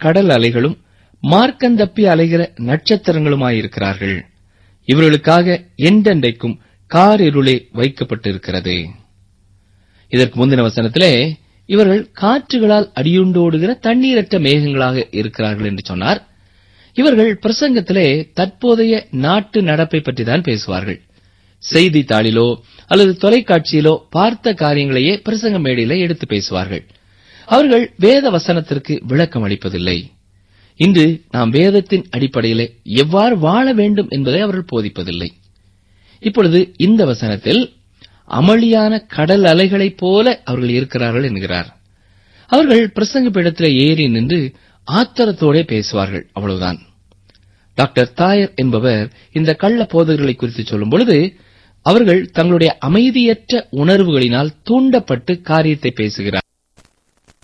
கடல் அலைகளும் மார்க்கந்தப்பி அலைகிற நட்சத்திரங்களுமாயிருக்கிறார்கள் இவர்களுக்காக என்றென்றைக்கும் காரிருளே வைக்கப்பட்டிருக்கிறது இதற்கு முந்தின வசனத்திலே இவர்கள் காற்றுகளால் அடியுண்டோடுகிற தண்ணீரற்ற மேகங்களாக இருக்கிறார்கள் என்று சொன்னார் இவர்கள் பிரசங்கத்திலே தற்போதைய நாட்டு நடப்பை பற்றிதான் பேசுவார்கள் செய்தித்தாளிலோ அல்லது தொலைக்காட்சியிலோ பார்த்த காரியங்களையே பிரசங்க மேடையில எடுத்து பேசுவார்கள் அவர்கள் வேத வசனத்திற்கு விளக்கம் அளிப்பதில்லை இன்று நாம் வேதத்தின் அடிப்படையிலே எவ்வாறு வாழ வேண்டும் என்பதை அவர்கள் போதிப்பதில்லை இப்பொழுது இந்த வசனத்தில் அமளியான கடல் அலைகளைப் போல அவர்கள் இருக்கிறார்கள் என்கிறார் அவர்கள் பிரசங்க பீடத்திலே ஏறி நின்று ஆத்திரத்தோடே பேசுவார்கள் அவ்வளவுதான் டாக்டர் தாயர் என்பவர் இந்த கள்ள போதகர்களை குறித்து சொல்லும் பொழுது அவர்கள் தங்களுடைய அமைதியற்ற உணர்வுகளினால் தூண்டப்பட்டு காரியத்தை பேசுகிறார்